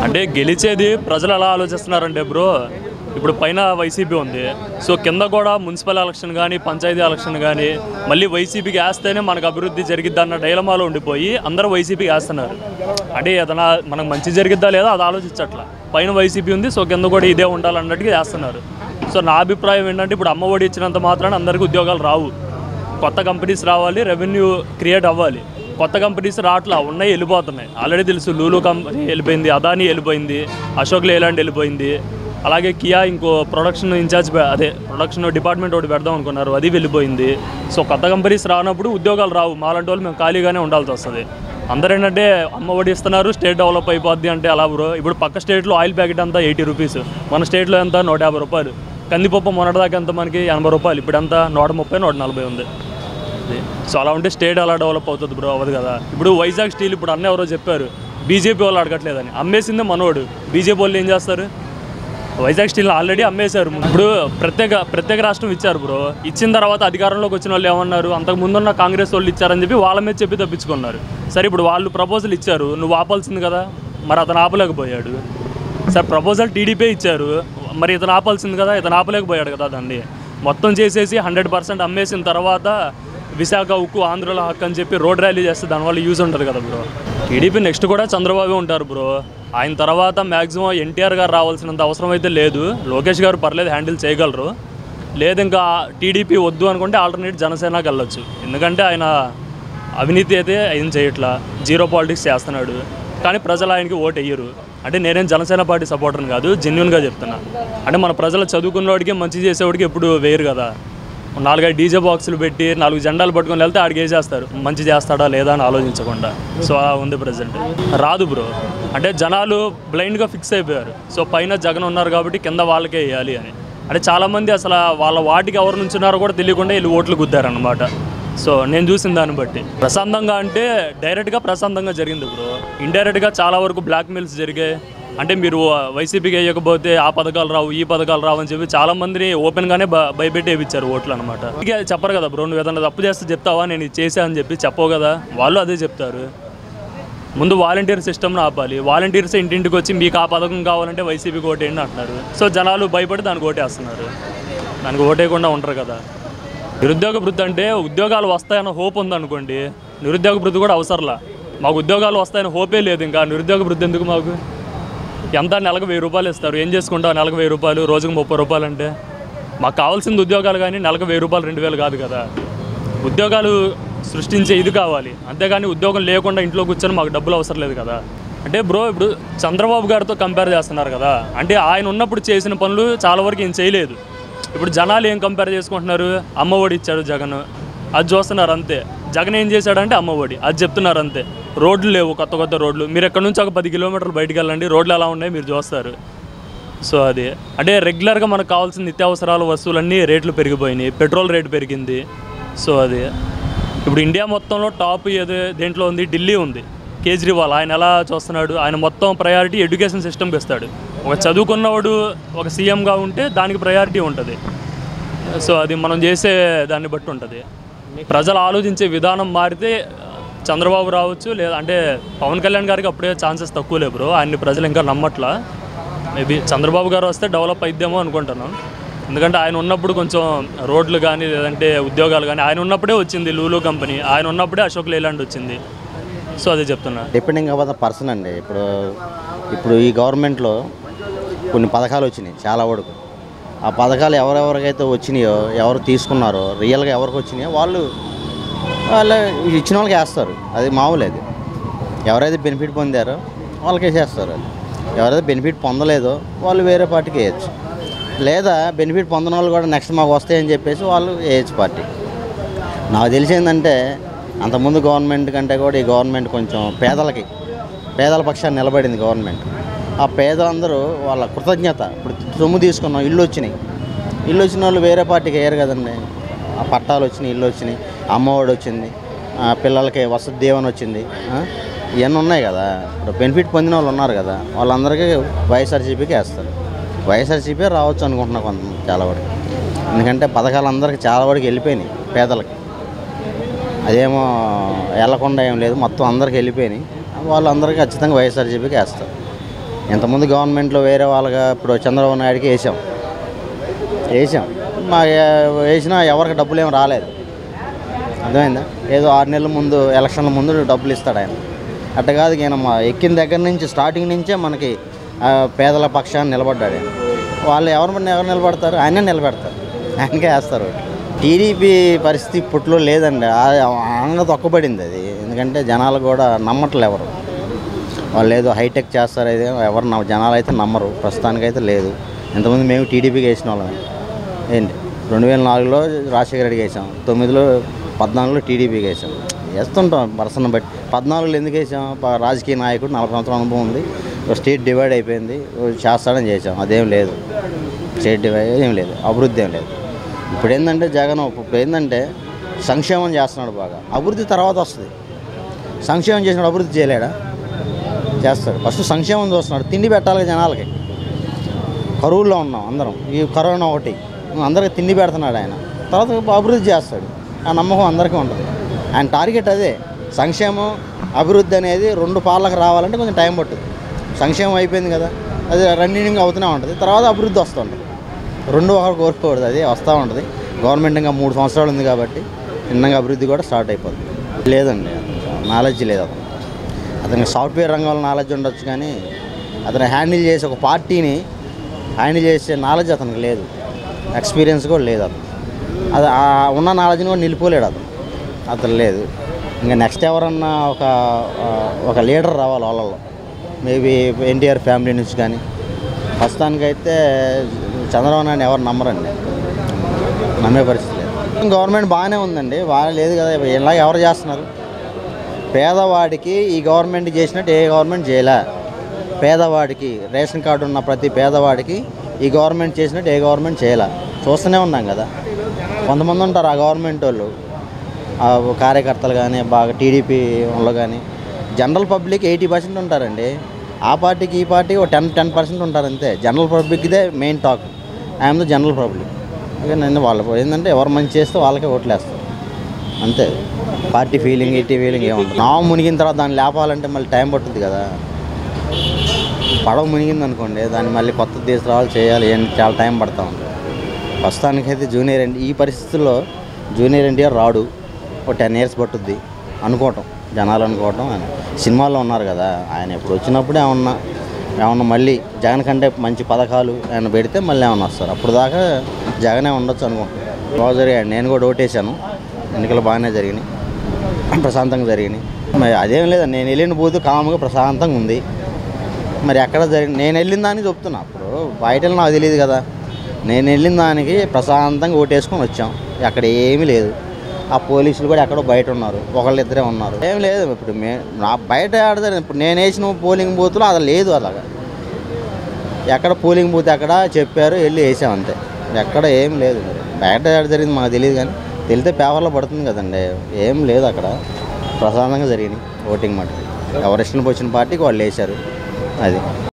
అంటే గెలిచేది ప్రజలు ఎలా ఆలోచిస్తున్నారంటే బ్రో ఇప్పుడు పైన వైసీపీ ఉంది సో కింద కూడా మున్సిపల్ ఎలక్షన్ కానీ పంచాయతీ ఎలక్షన్ కానీ మళ్ళీ వైసీపీకి వేస్తేనే మనకు అభివృద్ధి జరిగిద్ది అన్న డైలమాలో ఉండిపోయి అందరూ వైసీపీకి వేస్తున్నారు అంటే ఏదైనా మనకు మంచి జరిగిద్దా లేదా అది ఆలోచించట్లా పైన వైసీపీ ఉంది సో కింద కూడా ఇదే ఉండాలన్నట్టుగా వేస్తున్నారు సో నా అభిప్రాయం ఏంటంటే ఇప్పుడు అమ్మ ఒడి ఇచ్చినంత మాత్రాన అందరికీ ఉద్యోగాలు రావు కొత్త కంపెనీస్ రావాలి రెవెన్యూ క్రియేట్ అవ్వాలి కొత్త కంపెనీస్ రావట్లా ఉన్నాయి వెళ్ళిపోతున్నాయి ఆల్రెడీ తెలుసు లూలు కంపెనీ వెళ్ళిపోయింది అదానీ వెళ్ళిపోయింది అశోక్ లేలాండ్ వెళ్ళిపోయింది అలాగే కియా ఇంకో ప్రొడక్షన్ ఇన్ఛార్జ్ పె- అదే ప్రొడక్షన్ డిపార్ట్మెంట్ ఒకటి పెడదాం అనుకున్నారు అది వెళ్ళిపోయింది సో కొత్త కంపెనీస్ రానప్పుడు ఉద్యోగాలు రావు మాలాంటి వాళ్ళు మేము ఖాళీగానే ఉండాల్సి వస్తుంది అందరూ ఏంటంటే అమ్మ ఒడి ఇస్తున్నారు స్టేట్ డెవలప్ అయిపోద్ది అంటే అలా బ్రో ఇప్పుడు పక్క స్టేట్లో ఆయిల్ ప్యాకెట్ అంతా ఎయిటీ రూపీస్ మన స్టేట్లో ఎంత నూట యాభై రూపాయలు కందిపప్పు మొన్నటిదాకా ఎంత మనకి ఎనభై రూపాయలు ఇప్పుడు ఎంత నూట ముప్పై నూట నలభై ఉంది అది. సో అలా ఉంటే స్టేట్ అలా డెవలప్ అవుతుంది బ్రో అవ్వదు కదా ఇప్పుడు వైజాగ్ స్టీల్ ఇప్పుడు అన్న ఎవరో చెప్పారు బీజేపీ వాళ్ళు అడగట్లేదని అమ్మేసిందే మనోడు బీజేపీ వాళ్ళు ఏం చేస్తారు వైజాగ్ స్టీల్ ఆల్రెడీ అమ్మేశారు ఇప్పుడు ప్రత్యేక ప్రత్యేక రాష్ట్రం ఇచ్చారు బ్రో ఇచ్చిన తర్వాత అధికారంలోకి వచ్చిన వాళ్ళు ఏమన్నారు అంతకు ముందున్న కాంగ్రెస్ వాళ్ళు ఇచ్చారని చెప్పి వాళ్ళ మీద చెప్పి తప్పించుకున్నారు సరే ఇప్పుడు వాళ్ళు ప్రపోజల్ ఇచ్చారు నువ్వు ఆపాల్సింది కదా మరి అతను ఆపలేకపోయాడు సార్ ప్రపోజల్ టీడీపీ ఇచ్చారు మరి ఇతను ఆపాల్సింది కదా ఇతను ఆపలేకపోయాడు కదా దాన్ని మొత్తం చేసేసి హండ్రెడ్ పర్సెంట్ అమ్మేసిన తర్వాత విశాఖ ఉక్కు ఆంధ్రలో హక్కు అని చెప్పి రోడ్ ర్యాలీ చేస్తే దానివల్ల యూజ్ ఉంటుంది కదా బ్రో టీడీపీ నెక్స్ట్ కూడా చంద్రబాబు ఉంటారు బ్రో ఆయన తర్వాత మ్యాక్సిమం ఎన్టీఆర్ గారు రావాల్సినంత అవసరం అయితే లేదు లోకేష్ గారు పర్లేదు హ్యాండిల్ చేయగలరు లేదు ఇంకా టీడీపీ వద్దు అనుకుంటే ఆల్టర్నేట్ జనసేనకి వెళ్ళొచ్చు ఎందుకంటే ఆయన అవినీతి అయితే ఏం చేయట్లా జీరో పాలిటిక్స్ చేస్తున్నాడు కానీ ప్రజలు ఆయనకి ఓటు వేయరు అంటే నేనేం జనసేన పార్టీ సపోర్టర్ని కాదు జెన్యున్గా చెప్తున్నా అంటే మన ప్రజలు చదువుకున్నవాడికి మంచి చేసేవాడికి ఎప్పుడు వేయరు కదా నాలుగైదు డీజే బాక్సులు పెట్టి నాలుగు జెండాలు పట్టుకొని వెళ్తే ఆడికి వేసేస్తారు మంచి చేస్తాడా లేదా అని ఆలోచించకుండా సో అలా ఉంది ప్రజెంట్ రాదు బ్రో అంటే జనాలు బ్లైండ్గా ఫిక్స్ అయిపోయారు సో పైన జగన్ ఉన్నారు కాబట్టి కింద వాళ్ళకే వేయాలి అని అంటే చాలామంది అసలు వాళ్ళ వాటికి ఎవరు నుంచున్నారో కూడా తెలియకుండా వీళ్ళు ఓట్లు గుద్దారనమాట సో నేను చూసిన దాన్ని బట్టి ప్రశాంతంగా అంటే డైరెక్ట్గా ప్రశాంతంగా జరిగింది బ్రో ఇండైరెక్ట్గా చాలా వరకు బ్లాక్ మెయిల్స్ జరిగాయి అంటే మీరు వైసీపీకి వేయకపోతే ఆ పథకాలు రావు ఈ పథకాలు రావు అని చెప్పి చాలా మందిని ఓపెన్గానే బ భయపెట్టి వేయించారు ఓట్లు అనమాట ఇక చెప్పరు కదా బ్రో నువ్వు ఏదైనా తప్పు చేస్తే చెప్తావా నేను ఇది చేశా అని చెప్పి చెప్పవు కదా వాళ్ళు అదే చెప్తారు ముందు వాలంటీర్ సిస్టమ్ను ఆపాలి వాలంటీర్స్ ఇంటింటికి వచ్చి మీకు ఆ పథకం కావాలంటే వైసీపీకి ఓటేయండి అంటున్నారు సో జనాలు భయపడి దానికి ఓటేస్తున్నారు దానికి ఓటేయకుండా ఉంటారు కదా నిరుద్యోగ వృద్ధి అంటే ఉద్యోగాలు వస్తాయన్న హోప్ ఉందనుకోండి నిరుద్యోగ వృద్ధి కూడా అవసరంలా మాకు ఉద్యోగాలు వస్తాయన్న హోపే లేదు ఇంకా నిరుద్యోగ వృద్ధి ఎందుకు మాకు ఎంత నెలకు వెయ్యి రూపాయలు ఇస్తారు ఏం చేసుకుంటావు నెలకు వెయ్యి రూపాయలు రోజుకు ముప్పై రూపాయలు అంటే మాకు కావాల్సింది ఉద్యోగాలు కానీ నెలకు వెయ్యి రూపాయలు రెండు వేలు కాదు కదా ఉద్యోగాలు సృష్టించే ఇది కావాలి అంతేగాని ఉద్యోగం లేకుండా ఇంట్లో కూర్చొని మాకు డబ్బులు అవసరం లేదు కదా అంటే బ్రో ఇప్పుడు చంద్రబాబు గారితో కంపేర్ చేస్తున్నారు కదా అంటే ఆయన ఉన్నప్పుడు చేసిన పనులు చాలా వరకు ఏం చేయలేదు ఇప్పుడు జనాలు ఏం కంపేర్ చేసుకుంటున్నారు అమ్మఒడి ఇచ్చాడు జగన్ అది చూస్తున్నారు అంతే జగన్ ఏం చేశాడంటే అమ్మఒడి అది చెప్తున్నారు అంతే రోడ్లు లేవు కొత్త కొత్త రోడ్లు మీరు ఎక్కడ నుంచి ఒక పది కిలోమీటర్లు బయటికి వెళ్ళండి రోడ్లు ఎలా ఉన్నాయి మీరు చూస్తారు సో అది అంటే రెగ్యులర్గా మనకు కావాల్సిన నిత్యావసరాల వస్తువులన్నీ రేట్లు పెరిగిపోయినాయి పెట్రోల్ రేటు పెరిగింది సో అది ఇప్పుడు ఇండియా మొత్తంలో టాప్ ఏదో దేంట్లో ఉంది ఢిల్లీ ఉంది కేజ్రీవాల్ ఆయన ఎలా చూస్తున్నాడు ఆయన మొత్తం ప్రయారిటీ ఎడ్యుకేషన్ సిస్టమ్కి ఇస్తాడు ఒక చదువుకున్నవాడు ఒక సీఎంగా ఉంటే దానికి ప్రయారిటీ ఉంటుంది సో అది మనం చేసే దాన్ని బట్టి ఉంటుంది ప్రజలు ఆలోచించే విధానం మారితే చంద్రబాబు రావచ్చు లేదా అంటే పవన్ కళ్యాణ్ గారికి అప్పుడే ఛాన్సెస్ తక్కువ లేవు బ్రో ఆయన్ని ప్రజలు ఇంకా నమ్మట్లా మేబీ చంద్రబాబు గారు వస్తే డెవలప్ అయిద్దేమో అనుకుంటున్నాను ఎందుకంటే ఆయన ఉన్నప్పుడు కొంచెం రోడ్లు కానీ లేదంటే ఉద్యోగాలు కానీ ఆయన ఉన్నప్పుడే వచ్చింది లూలు కంపెనీ ఆయన ఉన్నప్పుడే అశోక్ లేలాండ్ వచ్చింది సో అదే చెప్తున్నా డిపెండింగ్ అవ్వద పర్సన్ అండి ఇప్పుడు ఇప్పుడు ఈ గవర్నమెంట్లో కొన్ని పథకాలు వచ్చినాయి చాలా వరకు ఆ పథకాలు ఎవరెవరికైతే వచ్చినాయో ఎవరు తీసుకున్నారో రియల్గా ఎవరికి వచ్చినాయో వాళ్ళు వాళ్ళు ఇచ్చిన వాళ్ళకి వేస్తారు అది మామూలు అది ఎవరైతే బెనిఫిట్ పొందారో వాళ్ళకి వేసేస్తారు అది ఎవరైతే బెనిఫిట్ పొందలేదో వాళ్ళు వేరే పార్టీకి వేయచ్చు లేదా బెనిఫిట్ పొందిన వాళ్ళు కూడా నెక్స్ట్ మాకు వస్తాయని చెప్పేసి వాళ్ళు వేయచ్చు పార్టీ నాకు తెలిసి ఏంటంటే అంతకుముందు గవర్నమెంట్ కంటే కూడా ఈ గవర్నమెంట్ కొంచెం పేదలకి పేదల పక్షాన్ని నిలబడింది గవర్నమెంట్ ఆ పేదలందరూ వాళ్ళ కృతజ్ఞత ఇప్పుడు సొమ్ము తీసుకున్నాం ఇల్లు వచ్చినాయి ఇల్లు వచ్చిన వాళ్ళు వేరే పార్టీకి వేయరు కదండి ఆ పట్టాలు వచ్చినాయి ఇల్లు వచ్చినాయి అమ్మఒడి వచ్చింది ఆ పిల్లలకి వసతి దీవెన వచ్చింది ఆ? ఇవన్నీ ఉన్నాయి కదా ఇప్పుడు బెనిఫిట్ పొందిన వాళ్ళు ఉన్నారు కదా వాళ్ళందరికీ వైఎస్ఆర్సీపీకి వేస్తారు వైఎస్ఆర్సీపీ రావచ్చు అనుకుంటున్నా కొంత చాలా వరకు ఎందుకంటే పథకాలు అందరికీ చాలా వరకు వెళ్ళిపోయినాయి పేదలకి అదేమో వెళ్ళకుండా ఏం లేదు మొత్తం అందరికి వెళ్ళిపోయినాయి వాళ్ళందరికీ ఖచ్చితంగా వైఎస్ఆర్సీపీకి వేస్తారు ఇంతకుముందు గవర్నమెంట్లో వేరే వాళ్ళగా ఇప్పుడు చంద్రబాబు నాయుడుకి వేసాం వేసాం మా వేసినా ఎవరికి డబ్బులు ఏం రాలేదు అర్థమైందా ఏదో ఆరు నెలల ముందు ఎలక్షన్ల ముందు డబ్బులు ఇస్తాడు ఆయన అట్ట కాదు ఈయన మా ఎక్కిన దగ్గర నుంచి స్టార్టింగ్ నుంచే మనకి ఆ, పేదల పక్షాన్ని నిలబడ్డాడు ఆయన. వాళ్ళు ఎవరు ఎవరు నిలబడతారు ఆయనే నిలబెడతారు ఆయనకే వేస్తారు టీడీపీ పరిస్థితి ఇప్పట్లో లేదండి అంగ తొక్కబడింది అది ఎందుకంటే జనాలు కూడా నమ్మట్లే ఎవరు వాళ్ళు ఏదో హైటెక్ చేస్తారు అయితే ఎవరు నమ్మ- జనాలు అయితే నమ్మరు ప్రస్తుతానికైతే లేదు ఇంతకుముందు మేము టీడీపీకి వేసిన వాళ్ళమే ఏంటి రెండు వేల నాలుగులో రాజశేఖర రెడ్డికి వేసాం తొమ్మిదిలో పద్నాలుగులో టీడీపీకి వేసాం వేస్తుంటాం పర్సన్ బట్టి పద్నాలుగులో ఎందుకు వేసాం ప- రాజకీయ నాయకుడు నలభై సంవత్సరాల అనుభవం ఉంది ఓ స్టేట్ డివైడ్ అయిపోయింది ఓ చేస్తాడని చేసాం అదేం లేదు స్టేట్ డివైడ్ ఏం లేదు అభివృద్ధి ఏం లేదు ఇప్పుడు ఏంటంటే జగన్ ఇప్పుడు ఏంటంటే సంక్షేమం చేస్తున్నాడు బాగా అభివృద్ధి తర్వాత వస్తుంది సంక్షేమం చేసినాడు అభివృద్ధి చేయలేడా చేస్తాడు ఫస్ట్ సంక్షేమం చూస్తున్నాడు తిండి పెట్టాలి జనాలకి కరువుల్లో ఉన్నాం అందరం ఈ కరోనా ఒకటి అందరికి తిండి పెడుతున్నాడు ఆయన తర్వాత అభివృద్ధి చేస్తాడు ఆ నమ్మకం అందరికీ ఉంటుంది ఆయన టార్గెట్ అదే సంక్షేమం అభివృద్ధి అనేది రెండు పార్లకు రావాలంటే కొంచెం టైం పట్టుద్ది సంక్షేమం అయిపోయింది కదా అది రన్నింగ్ అవుతూనే ఉంటుంది తర్వాత అభివృద్ధి వస్తుంది రెండు ఒకరు కోరుకోకూడదు అది వస్తూ ఉంటుంది గవర్నమెంట్ ఇంకా మూడు సంవత్సరాలు ఉంది కాబట్టి చిన్నగా అభివృద్ధి కూడా స్టార్ట్ అయిపోతుంది లేదండి నాలెడ్జ్ లేదు అతను అతనికి సాఫ్ట్వేర్ రంగంలో నాలెడ్జ్ ఉండొచ్చు కానీ అతను హ్యాండిల్ చేసే ఒక పార్టీని హ్యాండిల్ చేసే నాలెడ్జ్ అతనికి లేదు ఎక్స్పీరియన్స్ కూడా లేదు అతను అది ఆ ఉన్న నాలెడ్జ్ని కూడా నిలిపోలేడు అతను అతను లేదు ఇంకా నెక్స్ట్ ఎవరన్నా ఒక ఆ, ఒక లీడర్ రావాలి వాళ్ళలో మేబీ ఎన్టీఆర్ ఫ్యామిలీ నుంచి కానీ ప్రస్తుతానికైతే చంద్రబాబు నాయుడు ఎవరు నమ్మరండి నమ్మే పరిస్థితి లేదు గవర్నమెంట్ బాగానే ఉందండి బాగా లేదు కదా ఇలా ఎవరు చేస్తున్నారు పేదవాడికి ఈ గవర్నమెంట్ చేసినట్టు ఏ గవర్నమెంట్ చేయలే పేదవాడికి రేషన్ కార్డు ఉన్న ప్రతి పేదవాడికి ఈ గవర్నమెంట్ చేసినట్టు ఏ గవర్నమెంట్ చేయలే చూస్తూనే ఉన్నాం కదా కొంతమంది ఉంటారు ఆ గవర్నమెంట్ వాళ్ళు ఆ కార్యకర్తలు కానీ బాగా టీడీపీ వాళ్ళు కానీ జనరల్ పబ్లిక్ ఎయిటీ పర్సెంట్ ఉంటారండి ఆ పార్టీకి ఈ పార్టీకి ఒక టెన్ టెన్ పర్సెంట్ ఉంటారు అంతే జనరల్ పబ్లిక్దే main talk I'm the general public ఇక నేను వాళ్ళు ఏంటంటే ఎవరు మంచి చేస్తే వాళ్ళకే ఓట్లేస్తారు అంతే పార్టీ ఫీలింగ్ ఇటీ ఫీలింగ్ ఏముంటుంది నా మునిగిన తర్వాత దాన్ని లేపాలంటే మళ్ళీ టైం పట్టుద్ది కదా పడవ మునిగింది అనుకోండి దాన్ని మళ్ళీ కొత్త తీసుకురావాలి చేయాలి ఏం చాలా టైం పడతా ఉంది ప్రస్తుతానికైతే జూనియర్ ఎన్ ఈ పరిస్థితుల్లో జూనియర్ ఎన్టీఆర్ రాడు ఒక టెన్ ఇయర్స్ పట్టుద్ది అనుకోవటం జనాలు అనుకోవటం ఆయన సినిమాల్లో ఉన్నారు కదా ఆయన ఇప్పుడు వచ్చినప్పుడు ఏమన్నా ఏమన్నా మళ్ళీ జగన్ కంటే మంచి పథకాలు ఆయన పెడితే మళ్ళీ ఏమన్నా వస్తారు అప్పుడు దాకా జగనే ఉండొచ్చు అనుకుంటున్నాను బాగా జరిగాడు నేను కూడా ఓటేశాను ఎన్నికలు బాగానే జరిగినాయి ప్రశాంతంగా జరిగినాయి మరి అదేం లేదు నేను వెళ్ళిన బూత్ కామ్గా ప్రశాంతంగా ఉంది మరి ఎక్కడ జరిగి నేను వెళ్ళిన దానికి చెప్తున్నా అప్పుడు బయట వెళ్ళి నాకు తెలియదు కదా నేను వెళ్ళిన దానికి ప్రశాంతంగా ఓటేసుకొని వచ్చాం అక్కడ ఏమీ లేదు ఆ పోలీసులు కూడా ఎక్కడో బయట ఉన్నారు ఒకళ్ళు ఇద్దరే ఉన్నారు ఏం లేదు ఇప్పుడు మే నా బయట ఆడదారు ఇప్పుడు నేను వేసిన పోలింగ్ బూత్లో అది లేదు అలాగా ఎక్కడ పోలింగ్ బూత్ ఎక్కడ చెప్పారు వెళ్ళి వేసాం అంతే ఎక్కడ ఏం లేదు మరి బయట ఎక్కడ జరిగింది మాకు తెలియదు కానీ తెలితే పేపర్లో పడుతుంది కదండి ఏం లేదు అక్కడ ప్రశాంతంగా జరిగింది ఓటింగ్ మటుకు ఎవరు ఇష్టం వచ్చిన పార్టీకి వాళ్ళు వేశారు అది